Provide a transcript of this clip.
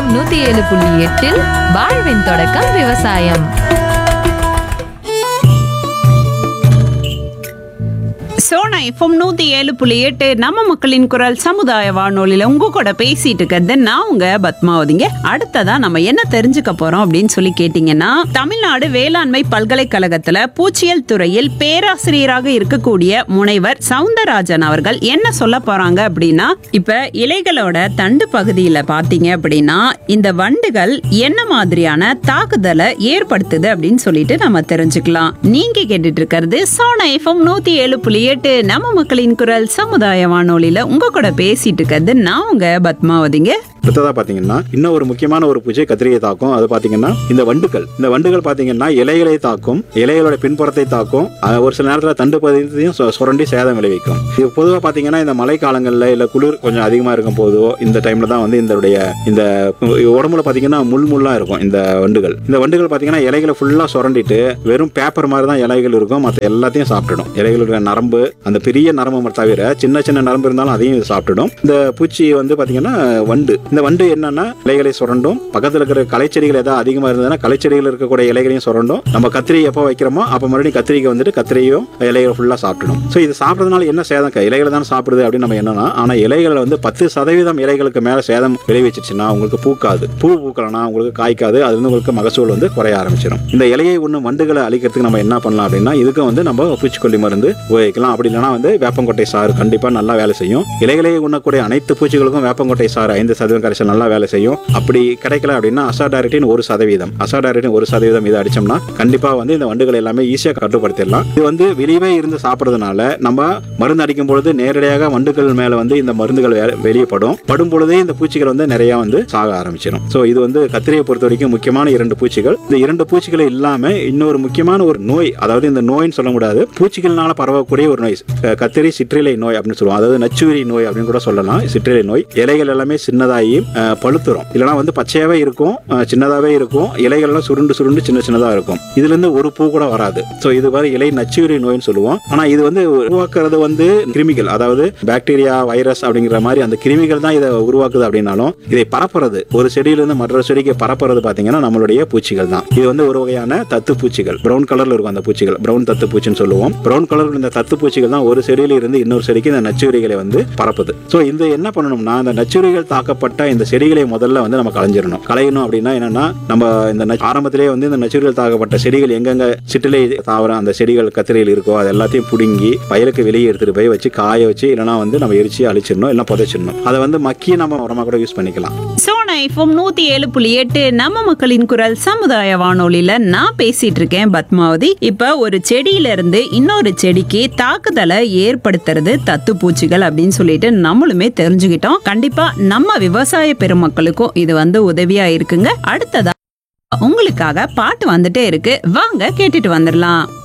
FM நூத்தி ஏழு புள்ளி எட்டில் வாழ்வின் தொடக்கம் விவசாயம் சோனா எஃப்எம் நூத்தி ஏழு புள்ளி எட்டு நம்ம மக்களின் குரல் சமுதாய வானொலியில உங்க கூட பேசிட்டு இருக்கிறது நான் உங்க பத்மாவதிங்க அடுத்ததா நம்ம என்ன தெரிஞ்சுக்க போறோம் அப்படின்னு சொல்லி கேட்டீங்கன்னா தமிழ்நாடு வேளாண்மை பல்கலைக்கழகத்துல பூச்சியல் துறையில் பேராசிரியராக இருக்கக்கூடிய முனைவர் சவுந்தரராஜன் அவர்கள் என்ன சொல்ல போறாங்க அப்படின்னா இப்ப இலைகளோட தண்டு பகுதியில பாத்தீங்க அப்படின்னா இந்த வண்டுகள் என்ன மாதிரியான தாக்குதலை ஏற்படுத்துது அப்படின்னு சொல்லிட்டு நம்ம தெரிஞ்சுக்கலாம் நீங்க கேட்டுட்டு இருக்கிறது சோனா எஃப்எம் நூத்தி ஏழு புள்ளி எட்டு நம்ம மக்களின் குரல் சமுதாய வானொலியில உங்க கூட பேசிட்டு இருக்கிறது நான் உங்க பத்மாவதிங்க அடுத்ததா பாத்தீங்கன்னா இன்னும் ஒரு முக்கியமான ஒரு பூஜை கத்திரியை தாக்கும் அது பாத்தீங்கன்னா இந்த வண்டுகள் இந்த வண்டுகள் பாத்தீங்கன்னா இலைகளை தாக்கும் இலைகளோட பின்புறத்தை தாக்கும் அஹ் ஒரு சில நேரத்துல தண்டு பகுதியையும் சொ- சுரண்டி சேதம் விளைவிக்கும் இது பொதுவா பாத்தீங்கன்னா இந்த மழை காலங்கள்ல இல்ல குளிர் கொஞ்சம் அதிகமா இருக்கும் போதோ இந்த டைம்ல தான் வந்து இதனுடைய இந்த உடம்புல பாத்தீங்கன்னா முள் முள்ளா இருக்கும் இந்த வண்டுகள் இந்த வண்டுகள் பாத்தீங்கன்னா இலைகளை ஃபுல்லா சுரண்டிட்டு வெறும் பேப்பர் மாதிரி தான் இலைகள் இருக்கும் மற்ற எல்லாத்தையும் சாப்பிட்டுடும் இலைகளுடைய நரம்பு அந்த பெரிய நரம்பு தவிர சின்ன சின்ன நரம்பு இருந்தாலும் அதையும் இது சாப்பிட்டுடும் இந்த பூச்சி வந்து பாத்தீங்கன்னா வண்டு இந்த வண்டு என்னன்னா இலைகளை சுரண்டும் பக்கத்துல இருக்கிற களைச்செடிகள் ஏதாவது அதிகமா இருந்ததுன்னா களைச்செடிகள் இருக்கக்கூடிய இலைகளையும் சுரண்டும் நம்ம கத்திரி எப்போ வைக்கிறோமோ அப்ப மறுபடியும் கத்திரிக்கை வந்துட்டு கத்திரியும் இலைகளை ஃபுல்லா சாப்பிட்டுடும் ஸோ இது சாப்பிட்றதுனால என்ன சேதம் இலைகளை தான் சாப்பிடுது அப்படின்னு நம்ம என்னன்னா ஆனா இலைகள் வந்து பத்து சதவீதம் இலைகளுக்கு மேல சேதம் விளைவிச்சிச்சுன்னா உங்களுக்கு பூக்காது பூ பூக்கலனா உங்களுக்கு காய்க்காது அது வந்து உங்களுக்கு மகசூல் வந்து குறைய ஆரம்பிச்சிடும் இந்த இலையை ஒன்று வண்டுகளை அழிக்கிறதுக்கு நம்ம என்ன பண்ணலாம் அப்படின்னா இதுக்கும் வந்து நம்ம பூச்சிக்கொல்லி மருந்து உபயோகிக்கலாம் அப்படி இல்லைன்னா வந்து வேப்பங்கொட்டை சாறு கண்டிப்பா நல்லா வேலை செய்யும் இலைகளை உண்ணக்கூடிய அனைத்து பூச்சிகளுக்கும் வேப்பங்கொட்டை சாறு ஐந்து சதவீதம் கரைசல் நல்லா வேலை செய்யும் அப்படி கிடைக்கல அப்படின்னா அசாடாரிட்டின் ஒரு சதவீதம் அசாடாரிட்டின் ஒரு சதவீதம் இதை அடிச்சோம்னா கண்டிப்பா வந்து இந்த வண்டுகள் எல்லாமே ஈஸியாக கட்டுப்படுத்திடலாம் இது வந்து வெளியவே இருந்து சாப்பிட்றதுனால நம்ம மருந்து அடிக்கும் பொழுது நேரடியாக வண்டுகள் மேல வந்து இந்த மருந்துகள் வே- வெளியே படும் படும் பொழுதே இந்த பூச்சிகள் வந்து நிறைய வந்து சாக ஆரம்பிச்சிடும் ஸோ இது வந்து கத்திரியை பொறுத்த வரைக்கும் முக்கியமான இரண்டு பூச்சிகள் இந்த இரண்டு பூச்சிகளை இல்லாம இன்னொரு முக்கியமான ஒரு நோய் அதாவது இந்த நோய்னு சொல்ல முடியாது பூச்சிகள்னால பரவக்கூடிய ஒரு நோய் க- கத்திரி சிற்றிலை நோய் அப்படின்னு சொல்லுவோம் அதாவது நச்சுயிரி நோய் அப்படின்னு கூட சொல்லலாம் சிற்றிலை நோய் இலைகள் எல்லாமே சின்னதாகி அஹ், பழுத்துரும் இல்லைன்னா வந்து பச்சையாவே இருக்கும் அஹ், சின்னதாவே இருக்கும் இலைகள்லாம் சுருண்டு சுருண்டு சின்ன சின்னதா இருக்கும் இதுல இருந்து ஒரு பூ கூட வராது ஸோ இது மாதிரி இலை நச்சுயிரி நோய்னு சொல்லுவோம் ஆனா இது வந்து உருவாக்குறது வந்து கிருமிகள் அதாவது பாக்டீரியா வைரஸ் அப்படிங்கிற மாதிரி அந்த கிருமிகள் தான் இதை உருவாக்குது அப்படின்னாலும் இதை பரப்புறது ஒரு செடியிலிருந்து மற்றொரு செடிக்கு பரப்புறது பாத்தீங்கன்னா நம்மளுடைய பூச்சிகள் தான் இது வந்து ஒரு வகையான தத்து பூச்சிகள் பிரவுன் கலர்ல இருக்கும் அந்த பூச்சிகள் பிரவுன் தத்து பூச்சின்னு சொல்லுவோம் பிரவுன் கலர் இந்த தத்து பூச்சிகள் தான் ஒரு செடியில இருந்து இன்னொரு செடிக்கு இந்த நச்சுரிகளை வந்து பரப்புது ஸோ இந்த என்ன பண்ணணும்னா இந்த நச்சுரிகள் தாக்கப்பட்ட இந்த செடிகளை முதல்ல வந்து நம்ம களைஞ்சிடணும் களையணும் அப்படின்னா என்னன்னா நம்ம இந்த நச்சு- ஆரம்பத்திலேயே வந்து இந்த நச்சுரிகள் தாக்கப்பட்ட செடிகள் எங்கெங்க சிற்றிலை தாவரம் அந்த செடிகள் கத்திரையில் இருக்கோ அது எல்லாத்தையும் பிடுங்கி வயலுக்கு வெளியே எடுத்துட்டு போய் வச்சு காய வச்சு இல்லைன்னா வந்து நம்ம எரிச்சு அழிச்சிடணும் இல்லை புதைச்சிடணும் அதை வந்து மக்கி நம்ம உரமா கூட யூஸ் பண்ணிக்கலாம் சோனா எஃப்எம் நூத்தி ஏழு புள்ளி எட்டு நம்ம மக்களின் குரல் சமுதாய வானொலியில நான் பேசிட்டு இருக்கேன் பத்மாவதி இப்ப ஒரு செடியில இருந்து இன்னொரு செடிக்கு தாக்குதலை ஏற்படுத்துறது தத்து பூச்சிகள் அப்படின்னு சொல்லிட்டு நம்மளுமே தெரிஞ்சுக்கிட்டோம் கண்டிப்பா நம்ம விவசாய பெருமக்களுக்கும் இது வந்து உதவியா இருக்குங்க அடுத்ததா உங்களுக்காக பாட்டு வந்துட்டே இருக்கு வாங்க கேட்டுட்டு வந்துடலாம்